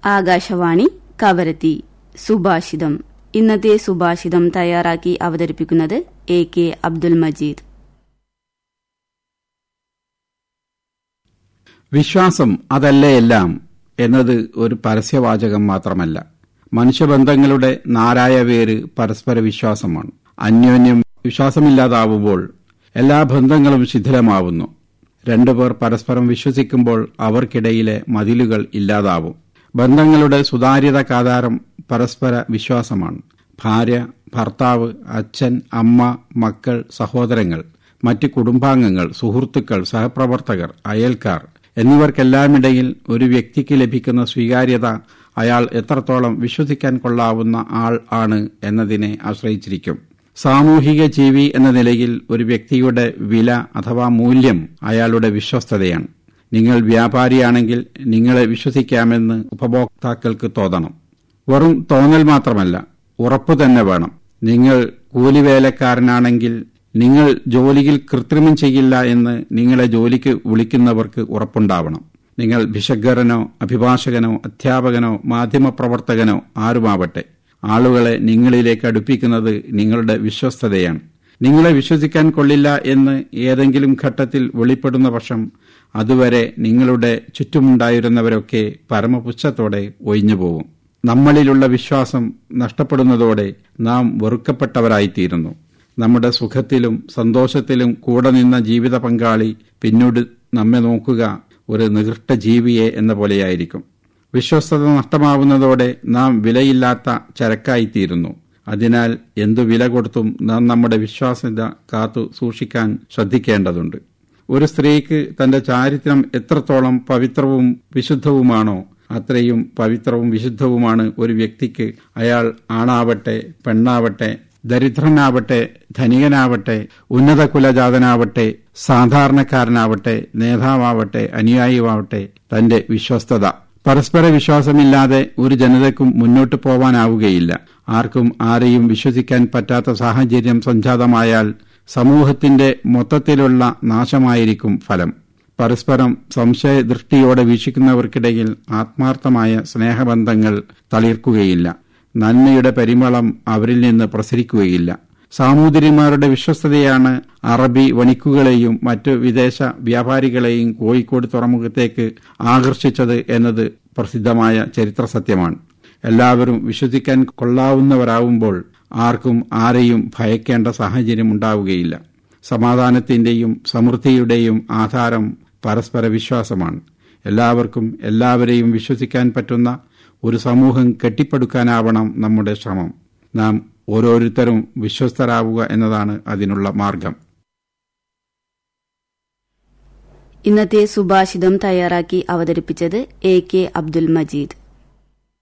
ആകാശവാണി കവരത്തി സുഭാഷിതം ഇന്നത്തെ സുഭാഷിതം തയ്യാറാക്കി അവതരിപ്പിക്കുന്നത് എ കെ അബ്ദുൽ മജീദ് വിശ്വാസം അതല്ലേ എല്ലാം എന്നത് ഒരു പരസ്യവാചകം മാത്രമല്ല മനുഷ്യബന്ധങ്ങളുടെ നാരായ വേര് പരസ്പര വിശ്വാസമാണ് അന്യോന്യം വിശ്വാസമില്ലാതാവുമ്പോൾ എല്ലാ ബന്ധങ്ങളും ശിഥിലമാവുന്നു രണ്ടുപേർ പരസ്പരം വിശ്വസിക്കുമ്പോൾ അവർക്കിടയിലെ മതിലുകൾ ഇല്ലാതാവും ബന്ധങ്ങളുടെ സുതാര്യതക്കാധാരം പരസ്പര വിശ്വാസമാണ് ഭാര്യ ഭർത്താവ് അച്ഛൻ അമ്മ മക്കൾ സഹോദരങ്ങൾ മറ്റ് കുടുംബാംഗങ്ങൾ സുഹൃത്തുക്കൾ സഹപ്രവർത്തകർ അയൽക്കാർ എന്നിവർക്കെല്ലാമിടയിൽ ഒരു വ്യക്തിക്ക് ലഭിക്കുന്ന സ്വീകാര്യത അയാൾ എത്രത്തോളം വിശ്വസിക്കാൻ കൊള്ളാവുന്ന ആൾ ആണ് എന്നതിനെ ആശ്രയിച്ചിരിക്കും സാമൂഹിക ജീവി എന്ന നിലയിൽ ഒരു വ്യക്തിയുടെ വില അഥവാ മൂല്യം അയാളുടെ വിശ്വസ്തതയാണ് നിങ്ങൾ വ്യാപാരിയാണെങ്കിൽ നിങ്ങളെ വിശ്വസിക്കാമെന്ന് ഉപഭോക്താക്കൾക്ക് തോന്നണം വെറും തോന്നൽ മാത്രമല്ല ഉറപ്പു തന്നെ വേണം നിങ്ങൾ കൂലിവേലക്കാരനാണെങ്കിൽ നിങ്ങൾ ജോലിയിൽ കൃത്രിമം ചെയ്യില്ല എന്ന് നിങ്ങളെ ജോലിക്ക് വിളിക്കുന്നവർക്ക് ഉറപ്പുണ്ടാവണം നിങ്ങൾ ഭിഷഗ്വരനോ അഭിഭാഷകനോ അധ്യാപകനോ മാധ്യമപ്രവർത്തകനോ ആരുമാവട്ടെ ആളുകളെ നിങ്ങളിലേക്ക് അടുപ്പിക്കുന്നത് നിങ്ങളുടെ വിശ്വസ്തതയാണ് നിങ്ങളെ വിശ്വസിക്കാൻ കൊള്ളില്ല എന്ന് ഏതെങ്കിലും ഘട്ടത്തിൽ വെളിപ്പെടുന്ന പക്ഷം അതുവരെ നിങ്ങളുടെ ചുറ്റുമുണ്ടായിരുന്നവരൊക്കെ പരമപുച്ഛത്തോടെ ഒഴിഞ്ഞുപോകും നമ്മളിലുള്ള വിശ്വാസം നഷ്ടപ്പെടുന്നതോടെ നാം വെറുക്കപ്പെട്ടവരായിത്തീരുന്നു നമ്മുടെ സുഖത്തിലും സന്തോഷത്തിലും കൂടെ നിന്ന ജീവിത പങ്കാളി പിന്നീട് നമ്മെ നോക്കുക ഒരു നികൃഷ്ട ജീവിയെ എന്ന പോലെയായിരിക്കും വിശ്വസ്തത നഷ്ടമാവുന്നതോടെ നാം വിലയില്ലാത്ത ചരക്കായിത്തീരുന്നു അതിനാൽ എന്തു വില കൊടുത്തും നാം നമ്മുടെ വിശ്വാസ്യത കാത്തു സൂക്ഷിക്കാൻ ശ്രദ്ധിക്കേണ്ടതുണ്ട് ഒരു സ്ത്രീക്ക് തന്റെ ചാരിത്രം എത്രത്തോളം പവിത്രവും വിശുദ്ധവുമാണോ അത്രയും പവിത്രവും വിശുദ്ധവുമാണ് ഒരു വ്യക്തിക്ക് അയാൾ ആണാവട്ടെ പെണ്ണാവട്ടെ ദരിദ്രനാവട്ടെ ധനികനാവട്ടെ ഉന്നത കുലജാതനാവട്ടെ സാധാരണക്കാരനാവട്ടെ നേതാവാവട്ടെ അനുയായിയാവട്ടെ തന്റെ വിശ്വസ്തത പരസ്പര വിശ്വാസമില്ലാതെ ഒരു ജനതയ്ക്കും മുന്നോട്ടു പോവാനാവുകയില്ല ആർക്കും ആരെയും വിശ്വസിക്കാൻ പറ്റാത്ത സാഹചര്യം സംജാതമായാൽ സമൂഹത്തിന്റെ മൊത്തത്തിലുള്ള നാശമായിരിക്കും ഫലം പരസ്പരം സംശയദൃഷ്ടിയോടെ വീക്ഷിക്കുന്നവർക്കിടയിൽ ആത്മാർത്ഥമായ സ്നേഹബന്ധങ്ങൾ തളിർക്കുകയില്ല നന്മയുടെ പരിമളം അവരിൽ നിന്ന് പ്രസരിക്കുകയില്ല സാമൂതിരിമാരുടെ വിശ്വസ്തതയാണ് അറബി വണിക്കുകളെയും മറ്റു വിദേശ വ്യാപാരികളെയും കോഴിക്കോട് തുറമുഖത്തേക്ക് ആകർഷിച്ചത് എന്നത് പ്രസിദ്ധമായ ചരിത്ര സത്യമാണ് എല്ലാവരും വിശ്വസിക്കാൻ കൊള്ളാവുന്നവരാവുമ്പോൾ ആർക്കും ആരെയും ഭയക്കേണ്ട സാഹചര്യം ഉണ്ടാവുകയില്ല സമാധാനത്തിന്റെയും സമൃദ്ധിയുടെയും ആധാരം പരസ്പര വിശ്വാസമാണ് എല്ലാവർക്കും എല്ലാവരെയും വിശ്വസിക്കാൻ പറ്റുന്ന ഒരു സമൂഹം കെട്ടിപ്പടുക്കാനാവണം നമ്മുടെ ശ്രമം നാം ഓരോരുത്തരും വിശ്വസ്തരാവുക എന്നതാണ് അതിനുള്ള മാർഗം ഇന്നത്തെ സുഭാഷിതം തയ്യാറാക്കി അവതരിപ്പിച്ചത് എ കെ അബ്ദുൽ മജീദ്